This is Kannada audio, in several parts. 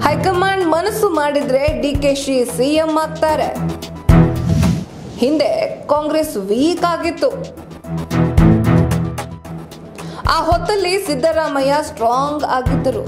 ಹೈಕಮಾಂಡ್ ಮನಸ್ಸು ಮಾಡಿದ್ರೆ ಡಿಕೆಶಿ ಸಿಎಂ ಆಗ್ತಾರೆ ಹಿಂದೆ ಕಾಂಗ್ರೆಸ್ ವೀಕ್ ಆಗಿತ್ತು ಆ ಹೊತ್ತಲ್ಲಿ ಸಿದ್ದರಾಮಯ್ಯ ಸ್ಟ್ರಾಂಗ್ ಆಗಿದ್ದರು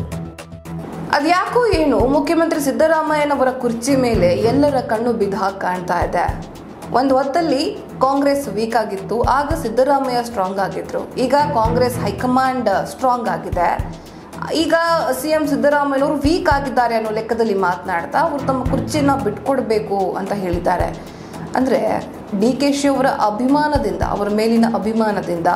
ಅದ್ಯಾಕೋ ಏನು ಮುಖ್ಯಮಂತ್ರಿ ಸಿದ್ದರಾಮಯ್ಯನವರ ಕುರ್ಚಿ ಮೇಲೆ ಎಲ್ಲರ ಕಣ್ಣು ಬಿದ್ದ ಹಾಗೆ ಕಾಣ್ತಾ ಇದೆ ಒಂದು ಹೊತ್ತಲ್ಲಿ ಕಾಂಗ್ರೆಸ್ ವೀಕ್ ಆಗಿತ್ತು ಆಗ ಸಿದ್ದರಾಮಯ್ಯ ಸ್ಟ್ರಾಂಗ್ ಆಗಿದ್ರು ಈಗ ಕಾಂಗ್ರೆಸ್ ಹೈಕಮಾಂಡ್ ಸ್ಟ್ರಾಂಗ್ ಆಗಿದೆ ಈಗ ಸಿ ಎಂ ಸಿದ್ದರಾಮಯ್ಯನವರು ವೀಕ್ ಆಗಿದ್ದಾರೆ ಅನ್ನೋ ಲೆಕ್ಕದಲ್ಲಿ ಮಾತನಾಡ್ತಾ ಅವರು ತಮ್ಮ ಕುರ್ಚಿನ ಬಿಟ್ಕೊಡ್ಬೇಕು ಅಂತ ಹೇಳಿದ್ದಾರೆ ಅಂದರೆ ಡಿ ಕೆ ಶಿ ಅವರ ಅಭಿಮಾನದಿಂದ ಅವರ ಮೇಲಿನ ಅಭಿಮಾನದಿಂದ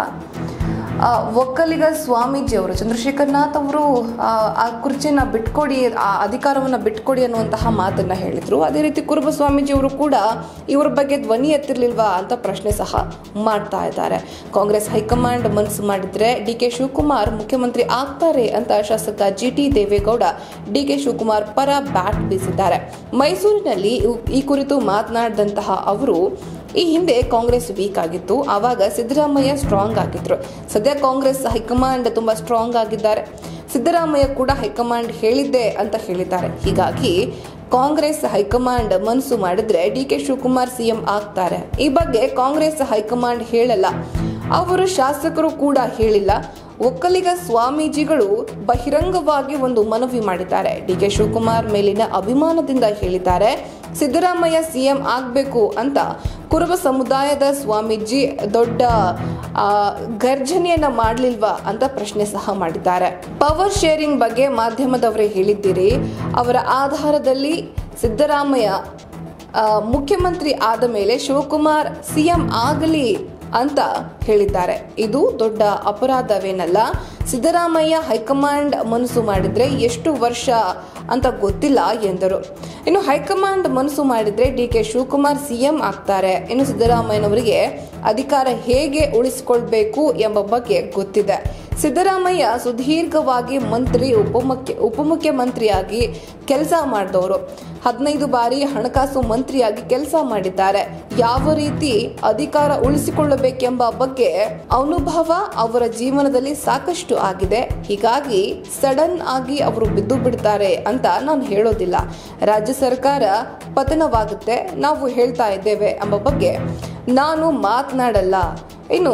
ಆ, ಒಕ್ಕಲಿಗ ಸ್ವಾಮೀಜಿ ಅವರು ಚಂದ್ರಶೇಖರ್ನಾಥ್ ಅವರು ಆ, ಆ ಕುರ್ಚಿನ ಬಿಟ್ಕೊಡಿ ಆ ಅಧಿಕಾರವನ್ನು ಬಿಟ್ಕೊಡಿ ಅನ್ನುವಂತಹ ಮಾತನ್ನ ಹೇಳಿದ್ರು ಅದೇ ರೀತಿ ಕುರುಬ ಸ್ವಾಮೀಜಿ ಅವರು ಕೂಡ ಇವ್ರ ಬಗ್ಗೆ ಧ್ವನಿ ಎತ್ತಿರ್ಲಿಲ್ವಾ ಅಂತ ಪ್ರಶ್ನೆ ಸಹ ಮಾಡ್ತಾ ಇದ್ದಾರೆ ಕಾಂಗ್ರೆಸ್ ಹೈಕಮಾಂಡ್ ಮನಸ್ಸು ಮಾಡಿದ್ರೆ ಡಿ ಕೆ ಶಿವಕುಮಾರ್ ಮುಖ್ಯಮಂತ್ರಿ ಆಗ್ತಾರೆ ಅಂತ ಶಾಸಕ G T Devegowda D K Shivakumar ಪರ ಬ್ಯಾಟ್ ಬೀಸಿದ್ದಾರೆ ಮೈಸೂರಿನಲ್ಲಿ ಇವ್- ಈ ಕುರಿತು ಮಾತನಾಡಿದಂತಹ ಅವರು ಈ ಹಿಂದೆ ಕಾಂಗ್ರೆಸ್ ವೀಕ್ ಆಗಿತ್ತು ಆವಾಗ ಸಿದ್ದರಾಮಯ್ಯ ಸ್ಟ್ರಾಂಗ್ ಆಗಿದ್ರು ಸದ್ಯ ಕಾಂಗ್ರೆಸ್ ಹೈಕಮಾಂಡ್ ತುಂಬಾ ಸ್ಟ್ರಾಂಗ್ ಆಗಿದ್ದಾರೆ ಸಿದ್ದರಾಮಯ್ಯ ಕೂಡ ಹೈಕಮಾಂಡ್ ಹೇಳಿದ್ದೆ ಅಂತ ಹೇಳಿದ್ದಾರೆ ಹೀಗಾಗಿ ಕಾಂಗ್ರೆಸ್ ಹೈಕಮಾಂಡ್ ಮನಸ್ಸು ಮಾಡಿದ್ರೆ ಡಿ ಕೆ ಶಿವಕುಮಾರ್ ಸಿಎಂ ಆಗ್ತಾರೆ ಈ ಬಗ್ಗೆ ಕಾಂಗ್ರೆಸ್ ಹೈಕಮಾಂಡ್ ಹೇಳಲ್ಲ ಅವರು ಶಾಸಕರು ಕೂಡ ಹೇಳಿಲ್ಲ ಒಕ್ಕಲಿಗ ಸ್ವಾಮೀಜಿಗಳು ಬಹಿರಂಗವಾಗಿ ಒಂದು ಮನವಿ ಮಾಡಿದ್ದಾರೆ ಡಿ ಕೆ ಶಿವಕುಮಾರ್ ಮೇಲಿನ ಅಭಿಮಾನದಿಂದ ಹೇಳಿದ್ದಾರೆ ಸಿದ್ದರಾಮಯ್ಯ ಸಿಎಂ ಆಗಬೇಕು ಅಂತ ಕುರುಬ ಸಮುದಾಯದ ಸ್ವಾಮೀಜಿ ದೊಡ್ಡ ಆ, ಗರ್ಜನೆಯನ್ನ ಮಾಡಲಿಲ್ವಾ ಅಂತ ಪ್ರಶ್ನೆ ಸಹ ಮಾಡಿದ್ದಾರೆ ಪವರ್ ಶೇರಿಂಗ್ ಬಗ್ಗೆ ಮಾಧ್ಯಮದವರೇ ಹೇಳಿದ್ದೀರಿ ಅವರ ಆಧಾರದಲ್ಲಿ ಸಿದ್ದರಾಮಯ್ಯ ಆ, ಮುಖ್ಯಮಂತ್ರಿ ಆದ ಮೇಲೆ ಶಿವಕುಮಾರ್ ಸಿಎಂ ಆಗಲಿ ಅಂತ ಹೇಳಿದ್ದಾರೆ ಇದು ದೊಡ್ಡ ಅಪರಾಧವೇನಲ್ಲ ಸಿದ್ದರಾಮಯ್ಯ ಹೈಕಮಾಂಡ್ ಮನಸ್ಸು ಮಾಡಿದ್ರೆ ಎಷ್ಟು ವರ್ಷ ಅಂತ ಗೊತ್ತಿಲ್ಲ ಎಂದರು ಇನ್ನು ಹೈಕಮಾಂಡ್ ಮನಸ್ಸು ಮಾಡಿದ್ರೆ ಡಿ ಕೆ ಶಿವಕುಮಾರ್ ಸಿಎಂ ಆಗ್ತಾರೆ ಇನ್ನು ಸಿದ್ದರಾಮಯ್ಯನವರಿಗೆ ಅಧಿಕಾರ ಹೇಗೆ ಉಳಿಸಿಕೊಳ್ಬೇಕು ಎಂಬ ಬಗ್ಗೆ ಗೊತ್ತಿದೆ ಸಿದ್ದರಾಮಯ್ಯ ಸುದೀರ್ಘವಾಗಿ ಮಂತ್ರಿ ಉಪಮುಖ್ಯ ಉಪಮುಖ್ಯಮಂತ್ರಿಯಾಗಿ ಕೆಲಸ ಮಾಡಿದವರು ಹದಿನೈದು ಬಾರಿ ಹಣಕಾಸು ಮಂತ್ರಿಯಾಗಿ ಕೆಲಸ ಮಾಡಿದ್ದಾರೆ ಯಾವ ರೀತಿ ಅಧಿಕಾರ ಉಳಿಸಿಕೊಳ್ಳಬೇಕೆಂಬ ಬಗ್ಗೆ ಅನುಭವ ಅವರ ಜೀವನದಲ್ಲಿ ಸಾಕಷ್ಟು ಆಗಿದೆ ಹೀಗಾಗಿ ಸಡನ್ ಆಗಿ ಅವರು ಬಿದ್ದು ಬಿಡ್ತಾರೆ ಅಂತ ನಾನು ಹೇಳೋದಿಲ್ಲ ರಾಜ್ಯ ಸರ್ಕಾರ ಪತನವಾಗುತ್ತೆ ನಾವು ಹೇಳ್ತಾ ಇದ್ದೇವೆ ಎಂಬ ಬಗ್ಗೆ ನಾನು ಮಾತನಾಡಲ್ಲ ಇನ್ನು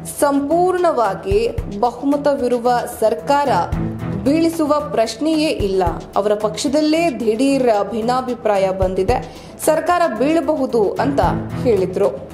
ಸಂಪೂರ್ಣವಾಗಿ ಬಹುಮತವಿರುವ ಸರ್ಕಾರ ಬೀಳಿಸುವ ಪ್ರಶ್ನೆಯೇ ಇಲ್ಲ ಅವರ ಪಕ್ಷದಲ್ಲೇ ದಿಢೀರ್ ಭಿನ್ನಾಭಿಪ್ರಾಯ ಬಂದಿದೆ ಸರ್ಕಾರ ಬೀಳಬಹುದು ಅಂತ ಹೇಳಿದ್ರು